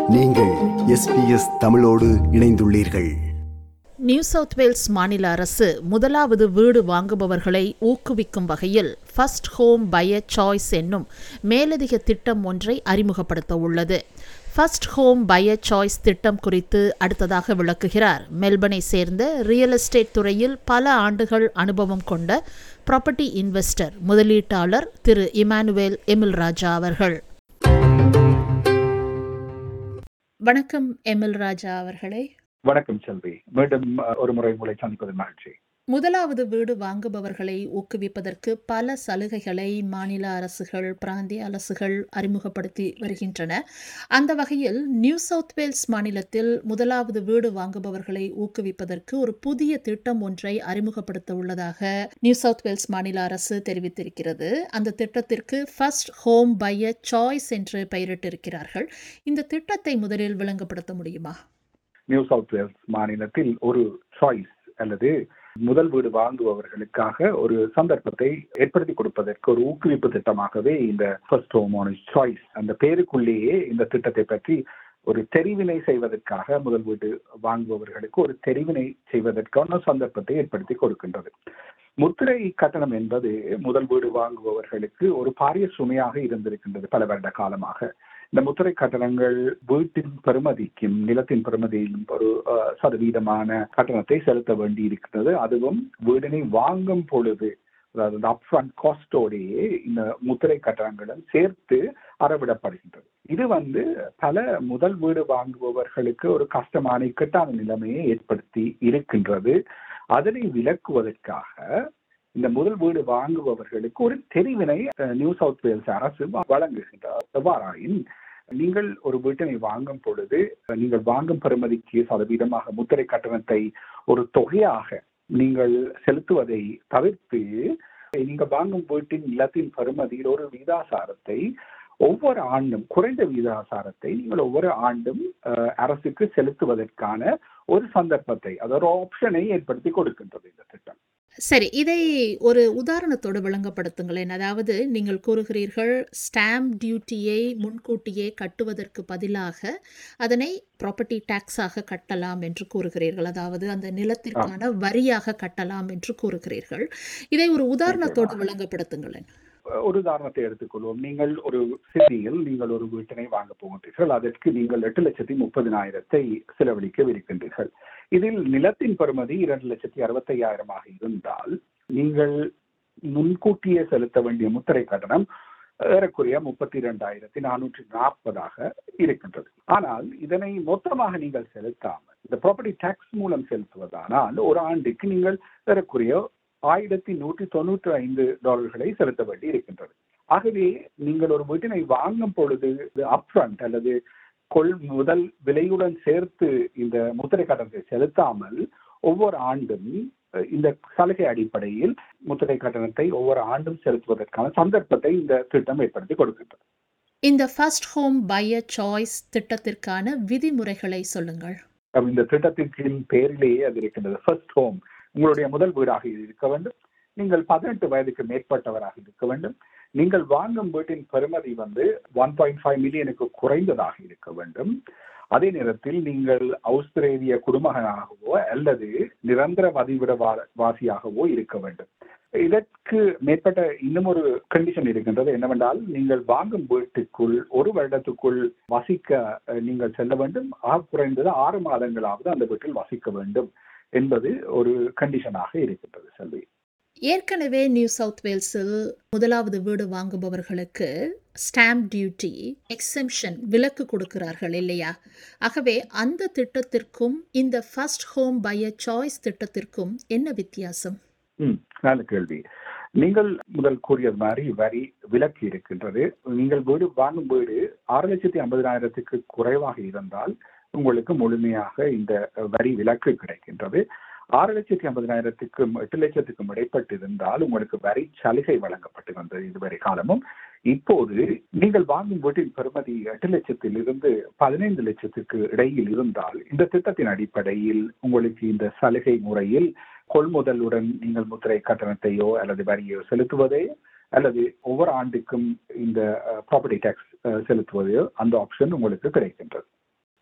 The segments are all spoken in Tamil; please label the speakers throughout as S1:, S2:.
S1: நீங்கள் எஸ்பிஎஸ் தமிழோடு இணைந்துள்ளீர்கள்
S2: நியூ சவுத் வேல்ஸ் மாநில அரசு முதலாவது வீடு வாங்குபவர்களை ஊக்குவிக்கும் வகையில் ஃபர்ஸ்ட் ஹோம் பய சாய்ஸ் என்னும் மேலதிக திட்டம் ஒன்றை அறிமுகப்படுத்த உள்ளது ஃபர்ஸ்ட் ஹோம் பய சாய்ஸ் திட்டம் குறித்து அடுத்ததாக விளக்குகிறார் மெல்பனை சேர்ந்த ரியல் எஸ்டேட் துறையில் பல ஆண்டுகள் அனுபவம் கொண்ட ப்ராப்பர்ட்டி இன்வெஸ்டர் முதலீட்டாளர் திரு இமானுவேல் எமில் ராஜா அவர்கள் வணக்கம் எமில் ராஜா அவர்களே
S3: வணக்கம் செல்வி மீண்டும் அஹ், ஒரு முறை உங்களை சந்திப்பதில் மகிழ்ச்சி
S2: முதலாவது வீடு வாங்குபவர்களை ஊக்குவிப்பதற்கு பல சலுகைகளை மாநில அரசுகள் பிராந்திய அரசுகள் அறிமுகப்படுத்தி வருகின்றன அந்த வகையில் நியூ சவுத் வேல்ஸ் மாநிலத்தில் முதலாவது வீடு வாங்குபவர்களை ஊக்குவிப்பதற்கு ஒரு புதிய திட்டம் ஒன்றை அறிமுகப்படுத்த உள்ளதாக நியூ சவுத் வேல்ஸ் மாநில அரசு தெரிவித்திருக்கிறது அந்த திட்டத்திற்கு ஃபர்ஸ்ட் ஹோம் பைய சாய்ஸ் என்று பெயரிட்டிருக்கிறார்கள் இந்த திட்டத்தை முதலில் விளங்கப்படுத்த முடியுமா
S3: நியூ சவுத் வேல்ஸ் மாநிலத்தில் ஒரு சாய்ஸ் அல்லது முதல் வீடு வாங்குபவர்களுக்காக ஒரு சந்தர்ப்பத்தை ஏற்படுத்தி கொடுப்பதற்கு ஒரு ஊக்குவிப்பு திட்டமாகவே இந்த ஃபர்ஸ்ட் ஹோம் சாய்ஸ் அந்த பேருக்குள்ளேயே இந்த திட்டத்தை பற்றி ஒரு தெரிவினை செய்வதற்காக முதல் வீடு வாங்குபவர்களுக்கு ஒரு தெரிவினை செய்வதற்கான சந்தர்ப்பத்தை ஏற்படுத்தி கொடுக்கின்றது முத்திரை கட்டணம் என்பது முதல் வீடு வாங்குபவர்களுக்கு ஒரு பாரிய சுமையாக இருந்திருக்கின்றது பல வருட காலமாக இந்த முத்திரை கட்டணங்கள் வீட்டின் பெறுமதிக்கும் நிலத்தின் பெறுமதியிலும் ஒரு அஹ், சதவீதமான கட்டணத்தை செலுத்த வேண்டி இருக்கிறது அதுவும் வீடினை வாங்கும் பொழுது அதாவது அப்ஃப்ரண்ட் காஸ்டோடையே இந்த முத்திரை கட்டணங்களும் சேர்த்து அறவிடப்படுகின்றது இது வந்து பல முதல் வீடு வாங்குபவர்களுக்கு ஒரு கஷ்டமான இக்கட்டான நிலைமையை ஏற்படுத்தி இருக்கின்றது அதனை விலக்குவதற்காக இந்த முதல் வீடு வாங்குபவர்களுக்கு ஒரு தெரிவினை அஹ், நியூ சவுத் வேல்ஸ் அரசு வ- வழங்குகின்றார் எவ்வாறாயின் நீங்கள் ஒரு வீட்டினை வாங்கும் பொழுது அஹ், நீங்கள் வாங்கும் பெறுமதிக்கு சதவீதமாக முத்திரை கட்டணத்தை ஒரு தொகையாக நீங்கள் செலுத்துவதை தவிர்த்து நீங்க வாங்கும் வீட்டின் நிலத்தின் பெறுமதியில் ஒரு விகிதாசாரத்தை ஒவ்வொரு ஆண்டும் குறைந்த விகிதாசாரத்தை நீங்கள் ஒவ்வொரு ஆண்டும் அஹ், அரசுக்கு செலுத்துவதற்கான ஒரு சந்தர்ப்பத்தை அது ஒரு ஆப்ஷனை ஏற்படுத்தி கொடுக்கின்றது இந்த திட்டம்
S2: சரி இதை ஒரு உதாரணத்தோடு விளங்கப்படுத்துங்களேன் அதாவது நீங்கள் கூறுகிறீர்கள் ஸ்டாம்ப் டியூட்டியை முன்கூட்டியே கட்டுவதற்கு பதிலாக அதனை ப்ராப்பர்ட்டி டாக்ஸாக கட்டலாம் என்று கூறுகிறீர்கள் அதாவது அந்த நிலத்திற்கான வரியாக கட்டலாம் என்று கூறுகிறீர்கள் இதை ஒரு உதாரணத்தோடு விளங்கப்படுத்துங்களேன்
S3: ஒரு உதாரணத்தை எடுத்துக்கொள்வோம் நீங்கள் ஒரு சிட்டியில் நீங்கள் ஒரு வீட்டினை வாங்க போகின்றீர்கள் அதற்கு நீங்கள் எட்டு லட்சத்தி முப்பதினாயிரத்தை செலவழிக்க இருக்கின்றீர்கள் இதில் நிலத்தின் பெறுமதி இரண்டு லட்சத்தி அறுபத்தையாயிரமாக இருந்தால் நீங்கள் முன்கூட்டியே செலுத்த வேண்டிய முத்திரை கட்டணம் ஏறக்குறைய முப்பத்தி இரண்டாயிரத்தி நானூற்றி நாற்பதாக இருக்கின்றது ஆனால் இதனை மொத்தமாக நீங்கள் செலுத்தாமல் இந்த ப்ராப்பர்ட்டி டாக்ஸ் மூலம் செலுத்துவதானால் ஒரு ஆண்டுக்கு நீங்கள் ஏறக்குறைய ஆயிரத்தி நூற்றி தொண்ணூற்றி ஐந்து டாலர்களை செலுத்த வேண்டி இருக்கின்றது ஆகவே நீங்கள் ஒரு வீட்டினை வாங்கும் பொழுது அப்ரண்ட் அல்லது கொள் முதல் விலையுடன் சேர்த்து இந்த முத்திரை கட்டணத்தை செலுத்தாமல் ஒவ்வொரு ஆண்டும் அஹ், இந்த சலுகை அடிப்படையில் முத்திரை கட்டணத்தை ஒவ்வொரு ஆண்டும் செலுத்துவதற்கான சந்தர்ப்பத்தை இந்த திட்டம் ஏற்படுத்தி கொடுக்கின்றது
S2: இந்த ஃபர்ஸ்ட் ஹோம் பைய சாய்ஸ் திட்டத்திற்கான விதிமுறைகளை சொல்லுங்கள்
S3: அப்ப இந்த திட்டத்திற்கு பேரிலேயே அது இருக்கின்றது ஃபர்ஸ்ட் ஹோம் உங்களுடைய முதல் வீடாக இது இருக்க வேண்டும் நீங்கள் பதினெட்டு வயதுக்கு மேற்பட்டவராக இருக்க வேண்டும் நீங்கள் வாங்கும் வீட்டின் பெறுமதி வந்து ஒன் பாயிண்ட் ஃபைவ் மில்லியனுக்கு குறைந்ததாக இருக்க வேண்டும் அதே நேரத்தில் நீங்கள் ஆஸ்திரேலிய குடிமகனாகவோ அல்லது நிரந்தர வதிவிட வா- வாசியாகவோ இருக்க வேண்டும் இதற்கு மேற்பட்ட இன்னும் ஒரு கண்டிஷன் இருக்கின்றது என்னவென்றால் நீங்கள் வாங்கும் வீட்டுக்குள் ஒரு வருடத்துக்குள் வசிக்க அஹ், நீங்கள் செல்ல வேண்டும் ஆக குறைந்தது ஆறு மாதங்களாவது அந்த வீட்டில் வசிக்க வேண்டும் என்பது ஒரு கண்டிஷனாக இருக்கின்றது செல்வி
S2: ஏற்கனவே நியூ சவுத் வேல்ஸில் முதலாவது வீடு வாங்குபவர்களுக்கு ஸ்டாம்ப் டியூட்டி எக்ஸெம்ஷன் விலக்கு கொடுக்கிறார்கள் இல்லையா ஆகவே அந்த திட்டத்திற்கும் இந்த ஃபர்ஸ்ட் ஹோம் பைய சாய்ஸ் திட்டத்திற்கும் என்ன வித்தியாசம்
S3: ம் நல்ல கேள்வி நீங்கள் முதல் கூறியது மாதிரி வரி விலக்கு இருக்கின்றது நீங்கள் வீடு வாங்கும் வீடு ஆறு லட்சத்தி ஐம்பதினாயிரத்துக்கு குறைவாக இருந்தால் உங்களுக்கு முழுமையாக இந்த வரி விலக்கு கிடைக்கின்றது ஆறு லட்சத்தி ஐம்பதினாயிரத்துக்கும் எட்டு லட்சத்துக்கும் இடைப்பட்டு இருந்தால் உங்களுக்கு வரி சலுகை வழங்கப்பட்டு வந்தது இதுவரை காலமும் இப்போது நீங்கள் வாங்கும் வீட்டின் பெறுமதி எட்டு லட்சத்தில் இருந்து பதினைந்து லட்சத்துக்கு இடையில் இருந்தால் இந்த திட்டத்தின் அடிப்படையில் உங்களுக்கு இந்த சலுகை முறையில் கொள்முதலுடன் நீங்கள் முத்திரை கட்டணத்தையோ அல்லது வரியோ செலுத்துவதே அல்லது ஒவ்வொரு ஆண்டுக்கும் இந்த ப்ராப்பர்ட்டி டேக்ஸ் செலுத்துவதையோ அந்த ஆப்ஷன் உங்களுக்கு கிடைக்கின்றது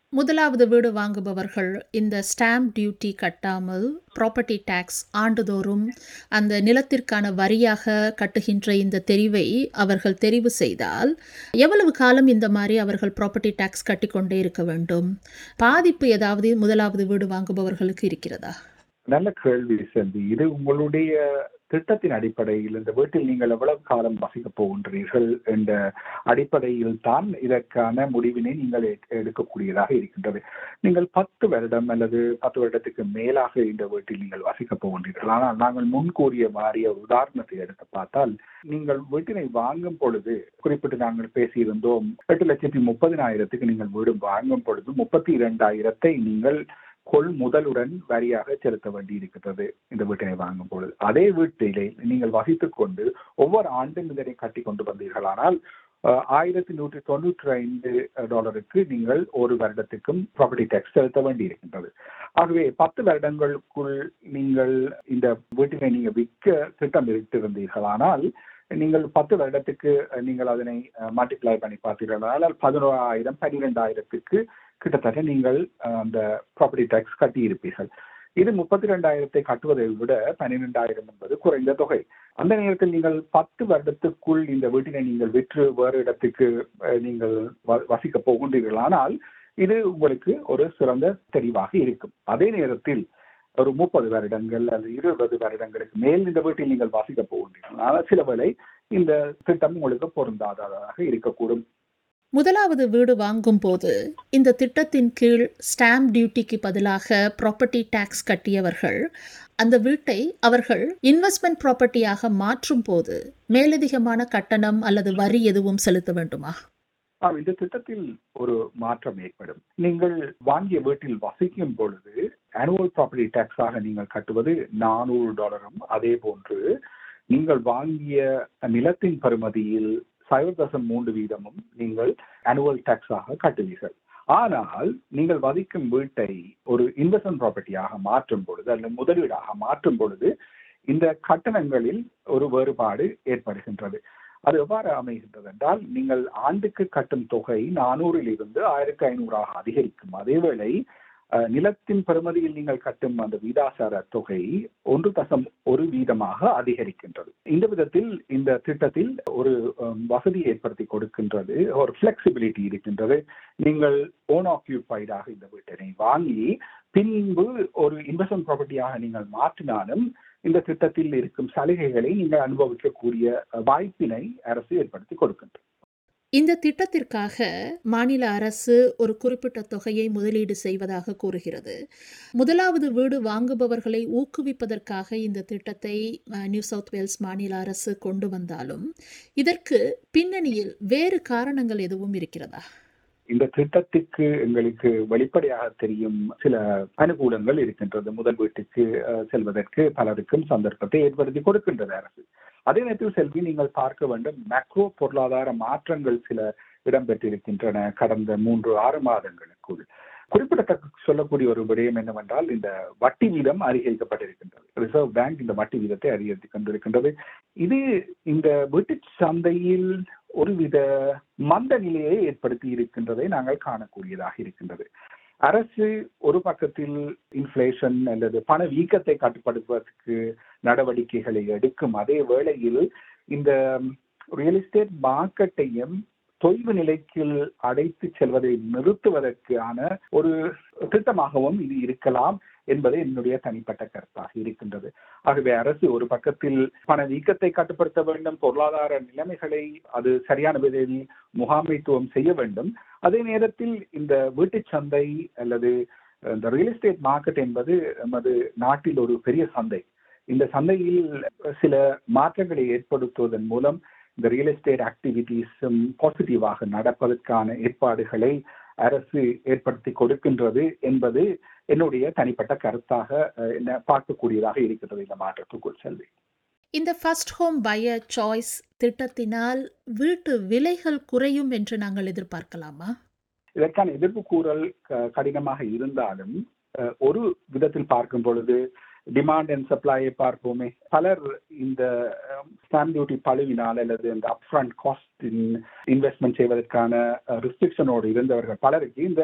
S2: முதலாவது வீடு வாங்குபவர்கள் இந்த ஸ்டாம்ப் டியூட்டி கட்டாமல் ப்ராப்பர்ட்டி டேக்ஸ் ஆண்டுதோறும் அந்த நிலத்திற்கான வரியாக கட்டுகின்ற இந்த தெரிவை அவர்கள் தெரிவு செய்தால் எவ்வளவு காலம் இந்த மாதிரி அவர்கள் ப்ராப்பர்ட்டி டேக்ஸ் கட்டிக்கொண்டே இருக்க வேண்டும் பாதிப்பு ஏதாவது முதலாவது வீடு வாங்குபவர்களுக்கு இருக்கிறதா
S3: நல்ல கேள்வி செல்வி இது உங்களுடைய திட்டத்தின் அடிப்படையில் இந்த வீட்டில் நீங்கள் எவ்வளவு காலம் வசிக்கப் போகின்றீர்கள் என்ற அடிப்படையில் தான் இதற்கான முடிவினை நீங்கள் எ- எடுக்கக்கூடியதாக இருக்கின்றது நீங்கள் பத்து வருடம் அல்லது பத்து வருடத்துக்கு மேலாக இந்த வீட்டில் நீங்கள் வசிக்கப் போகின்றீர்கள் ஆனால் நாங்கள் முன்கூறிய மாறிய ஒரு உதாரணத்தை எடுத்து பார்த்தால் நீங்கள் வீட்டினை வாங்கும் பொழுது குறிப்பிட்டு நாங்கள் பேசியிருந்தோம் எட்டு லட்சத்தி முப்பதினாயிரத்துக்கு நீங்கள் வீடு வாங்கும் பொழுது முப்பத்தி இரண்டாயிரத்தை நீங்கள் கொள்முதலுடன் வரியாக செலுத்த வேண்டி இருக்கிறது இந்த வீட்டினை வாங்கும் பொழுது அதே வீட்டிலே நீங்கள் வசித்துக் கொண்டு ஒவ்வொரு ஆண்டும் இதனை கட்டி கொண்டு வந்தீர்களானால் அஹ், ஆயிரத்தி நூற்றி தொண்ணூற்றி ஐந்து டாலருக்கு நீங்கள் ஒரு வருடத்துக்கும் ப்ராப்பர்ட்டி டேக்ஸ் செலுத்த வேண்டி இருக்கின்றது ஆகவே பத்து வருடங்களுக்குள் நீங்கள் இந்த வீட்டினை நீங்க விற்க திட்டம் இருந்தீர்களானால் நீங்கள் பத்து வருடத்துக்கு அஹ், நீங்கள் அதனை மல்டிப்ளை பண்ணி பார்த்தீர்களானால் பதினோராயிரம் பன்னிரெண்டாயிரத்துக்கு கிட்டத்தட்ட நீங்கள் அஹ், அந்த ப்ராப்பர்ட்டி டேக்ஸ் கட்டி இருப்பீர்கள் இது முப்பத்தி ரெண்டாயிரத்தை கட்டுவதை விட பன்னிரெண்டாயிரம் என்பது குறைந்த தொகை அந்த நேரத்தில் நீங்கள் பத்து வருடத்துக்குள் இந்த வீட்டினை நீங்கள் விற்று வேறு இடத்துக்கு அஹ், நீங்கள் வ- வசிக்க போகின்றீர்களானால் இது உங்களுக்கு ஒரு சிறந்த தெரிவாக இருக்கும் அதே நேரத்தில் ஒரு முப்பது வருடங்கள் அல்லது இருபது வருடங்களுக்கு மேல் இந்த வீட்டில் நீங்கள் வசிக்க போகின்றீர்கள் ஆனால் சில வேளை இந்த திட்டம் உங்களுக்கு பொருந்தாததாக இருக்கக்கூடும்
S2: முதலாவது வீடு வாங்கும் போது இந்த திட்டத்தின் கீழ் ஸ்டாம்ப் டியூட்டிக்கு பதிலாக ப்ராப்பர்ட்டி டேக்ஸ் கட்டியவர்கள் அந்த வீட்டை அவர்கள் இன்வெஸ்ட்மெண்ட் ப்ராப்பர்ட்டியாக மாற்றும் போது மேலதிகமான கட்டணம் அல்லது வரி எதுவும் செலுத்த வேண்டுமா
S3: ஆம், இந்த திட்டத்தில் ஒரு மாற்றம் ஏற்படும் நீங்கள் வாங்கிய வீட்டில் வசிக்கும் பொழுது ஆனுவல் ப்ராப்பர்ட்டி டேக்ஸாக நீங்கள் கட்டுவது நானூறு டாலரும் அதே போன்று நீங்கள் வாங்கிய நிலத்தின் பருமதியில் சைவ தசம் மூன்று வீதமும் நீங்கள் ஆனுவல் டேக்ஸாக கட்டுவீர்கள் ஆனால் நீங்கள் வதிக்கும் வீட்டை ஒரு இன்வெஸ்ட்மெண்ட் ப்ராப்பர்ட்டியாக மாற்றும் பொழுது அல்லது முதலீடாக மாற்றும் பொழுது இந்த கட்டணங்களில் ஒரு வேறுபாடு ஏற்படுகின்றது அது எவ்வாறு அமைகின்றது என்றால் நீங்கள் ஆண்டுக்கு கட்டும் தொகை நானூறில் இருந்து ஆயிரத்தி ஐநூறாக அதிகரிக்கும் அதேவேளை அஹ், நிலத்தின் பெறுமதியில் நீங்கள் கட்டும் அந்த வீதாசார தொகை ஒன்று தசம் ஒரு வீதமாக அதிகரிக்கின்றது இந்த விதத்தில் இந்த திட்டத்தில் ஒரு அஹ், வசதியை ஏற்படுத்தி கொடுக்கின்றது ஒரு ஃபிளெக்சிபிலிட்டி இருக்கின்றது நீங்கள் ஓன் ஆக்கியூபைடாக இந்த வீட்டினை வாங்கி பின்பு ஒரு இன்வெஸ்ட்மெண்ட் ப்ராப்பர்ட்டியாக நீங்கள் மாற்றினாலும் இந்த திட்டத்தில் இருக்கும் சலுகைகளை நீங்கள் அனுபவிக்கக்கூடிய அஹ், வாய்ப்பினை அரசு ஏற்படுத்தி கொடுக்கின்றது
S2: இந்த திட்டத்திற்காக மாநில அரசு ஒரு குறிப்பிட்ட தொகையை முதலீடு செய்வதாக கூறுகிறது முதலாவது வீடு வாங்குபவர்களை ஊக்குவிப்பதற்காக இந்த திட்டத்தை அஹ், நியூ சவுத் வேல்ஸ் மாநில அரசு கொண்டு வந்தாலும் இதற்கு பின்னணியில் வேறு காரணங்கள் எதுவும் இருக்கிறதா
S3: இந்த திட்டத்துக்கு எங்களுக்கு வெளிப்படையாக தெரியும் சில அனுகூலங்கள் இருக்கின்றது முதல் வீட்டுக்கு அஹ், செல்வதற்கு பலருக்கும் சந்தர்ப்பத்தை ஏற்படுத்தி கொடுக்கின்றது அரசு அதே நேரத்தில் செல்வி நீங்கள் பார்க்க வேண்டும் மேக்ரோ பொருளாதார மாற்றங்கள் சில இடம்பெற்றிருக்கின்றன கடந்த மூன்று ஆறு மாதங்களுக்குள் குறிப்பிடத்தக்க சொல்லக்கூடிய ஒரு விடயம் என்னவென்றால் இந்த வட்டி வீதம் அதிகரிக்கப்பட்டிருக்கின்றது ரிசர்வ் பேங்க் இந்த வட்டி வீதத்தை அதிகரித்துக் கொண்டிருக்கின்றது இது இந்த வீட்டு சந்தையில் ஒருவித மந்த நிலையை ஏற்படுத்தி இருக்கின்றதை நாங்கள் காணக்கூடியதாக இருக்கின்றது அரசு ஒரு பக்கத்தில் இன்ஃபிளேஷன் அல்லது பண வீக்கத்தை கட்டுப்படுத்துவதற்கு நடவடிக்கைகளை எடுக்கும் அதே வேளையில் இந்த ரியல் எஸ்டேட் மார்க்கெட்டையும் தொய்வு நிலைக்கு அடைத்து செல்வதை நிறுத்துவதற்கான ஒரு திட்டமாகவும் இது இருக்கலாம் என்பது என்னுடைய தனிப்பட்ட கருத்தாக இருக்கின்றது ஆகவே அரசு ஒரு பக்கத்தில் பண வீக்கத்தை கட்டுப்படுத்த வேண்டும் பொருளாதார நிலைமைகளை அது சரியான விதத்தில் முகாமைத்துவம் செய்ய வேண்டும் அதே நேரத்தில் இந்த வீட்டுச் சந்தை அல்லது இந்த ரியல் எஸ்டேட் மார்க்கெட் என்பது நமது நாட்டில் ஒரு பெரிய சந்தை இந்த சந்தையில் சில மாற்றங்களை ஏற்படுத்துவதன் மூலம் இந்த ரியல் எஸ்டேட் ஆக்டிவிட்டீஸும் பாசிட்டிவாக நடப்பதற்கான ஏற்பாடுகளை அரசு ஏற்படுத்தி கொடுக்கின்றது என்பது என்னுடைய தனிப்பட்ட கருத்தாக அஹ், என்ன பார்க்கக்கூடியதாக இருக்கிறது இந்த மாற்றத்துக்குள் செல்வி
S2: இந்த ஃபர்ஸ்ட் ஹோம் பையர் சாய்ஸ் திட்டத்தினால் வீட்டு விலைகள் குறையும் என்று நாங்கள் எதிர்பார்க்கலாமா
S3: இதற்கான எதிர்ப்பு கூறல் க- கடினமாக இருந்தாலும் அஹ், ஒரு விதத்தில் பார்க்கும் பொழுது டிமாண்ட் அண்ட் சப்ளையை பார்ப்போமே பலர் இந்த ஸ்டாம்ப் டியூட்டி பழுவினால் அல்லது இந்த அப்ஃப்ரண்ட் காஸ்ட் இன்வெஸ்ட்மெண்ட் செய்வதற்கான ரெஸ்ட்ரிக்ஷனோடு இருந்தவர்கள் பலருக்கு இந்த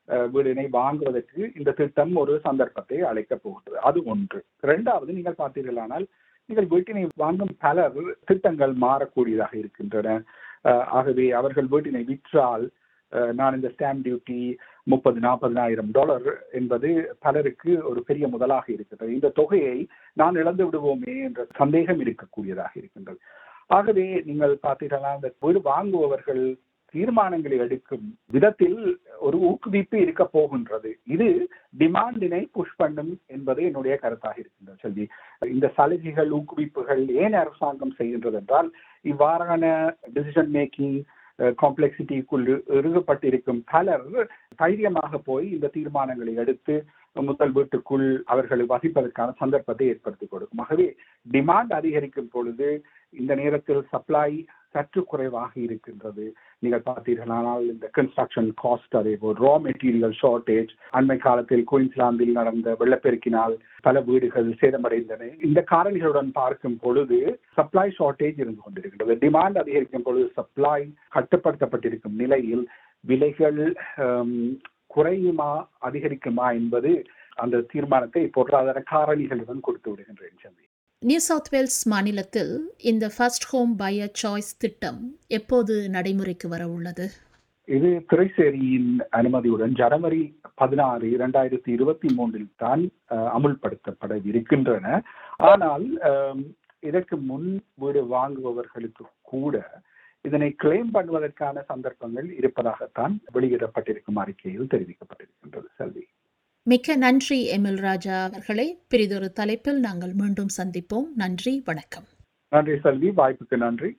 S3: அஹ், வீடினை வாங்குவதற்கு இந்த திட்டம் ஒரு சந்தர்ப்பத்தை அழைக்கப் போகிறது அது ஒன்று இரண்டாவது நீங்கள் பார்த்தீர்களானால் நீங்கள் வீட்டினை வாங்கும் பலர் திட்டங்கள் மாறக்கூடியதாக இருக்கின்றன அஹ், ஆகவே அவர்கள் வீட்டினை விற்றால் அஹ், நான் இந்த ஸ்டாம்ப் டியூட்டி முப்பது நாற்பதனாயிரம் டாலர் என்பது பலருக்கு ஒரு பெரிய முதலாக இருக்கிறது இந்த தொகையை நான் இழந்து விடுவோமே என்ற சந்தேகம் இருக்கக்கூடியதாக இருக்கின்றது ஆகவே நீங்கள் பார்த்தீர்களா இந்த வீடு வாங்குபவர்கள் தீர்மானங்களை எடுக்கும் விதத்தில் ஒரு ஊக்குவிப்பு இருக்க போகின்றது இது டிமாண்டினை புஷ் பண்ணும் என்பது என்னுடைய கருத்தாக இருக்கின்றது செல்வி இந்த சலுகைகள் ஊக்குவிப்புகள் ஏன் அரசாங்கம் செய்கின்றது என்றால் இவ்வாறான டிசிஷன் மேக்கிங் காம்ப்ளெக்சிட்டிக்குள் இறுகப்பட்டிருக்கும் பலர் தைரியமாக போய் இந்த தீர்மானங்களை எடுத்து முதல் வீட்டுக்குள் அவர்கள் வசிப்பதற்கான சந்தர்ப்பத்தை ஏற்படுத்தி கொடுக்கும் ஆகவே டிமாண்ட் அதிகரிக்கும் பொழுது இந்த நேரத்தில் சப்ளை சற்று குறைவாக இருக்கின்றது நீங்கள் பார்த்தீர்களானால் இந்த கன்ஸ்ட்ரக்ஷன் காஸ்ட் அதே போல் ரா மெட்டீரியல் ஷார்டேஜ் அண்மை காலத்தில் குயின்ஸ்லாந்தில் நடந்த வெள்ளப்பெருக்கினால் பல வீடுகள் சேதமடைந்தன இந்த காரணிகளுடன் பார்க்கும் பொழுது சப்ளை ஷார்டேஜ் இருந்து கொண்டிருக்கின்றது டிமாண்ட் அதிகரிக்கும் பொழுது சப்ளை கட்டுப்படுத்தப்பட்டிருக்கும் நிலையில் விலைகள் ஹம், குறையுமா அதிகரிக்குமா என்பது அந்த தீர்மானத்தை பொருளாதார காரணிகளுடன் கொடுத்து விடுகின்றேன் சந்தி
S2: நியூ சவுத் வேல்ஸ் மாநிலத்தில் இந்த ஃபர்ஸ்ட் ஹோம் பையர் சாய்ஸ் திட்டம் எப்போது நடைமுறைக்கு வர உள்ளது
S3: இது திரைசேரியின் அனுமதியுடன் ஜனவரி பதினாறு இரண்டாயிரத்தி இருபத்தி மூன்றில் தான் அஹ், அமுல்படுத்தப்பட இருக்கின்றன ஆனால் அம், இதற்கு முன் வீடு வாங்குபவர்களுக்கு கூட இதனை கிளைம் பண்ணுவதற்கான சந்தர்ப்பங்கள் இருப்பதாகத்தான் வெளியிடப்பட்டிருக்கும் அறிக்கையில் தெரிவிக்கப்பட்டிருக்கின்றது செல்வி
S2: மிக்க நன்றி எமில் ராஜா அவர்களை பிரிதொரு தலைப்பில் நாங்கள் மீண்டும் சந்திப்போம் நன்றி வணக்கம்
S3: நன்றி செல்வி வாய்ப்புக்கு நன்றி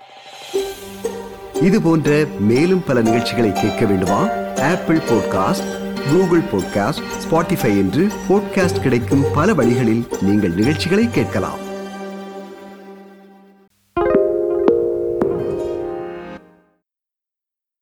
S1: இது போன்ற மேலும் பல நிகழ்ச்சிகளை கேட்க வேண்டுமா Apple podcast Google podcast Spotify என்று பாட்காஸ்ட் கிடைக்கும் பல வழிகளில் நீங்கள் நிகழ்ச்சிகளை கேட்கலாம்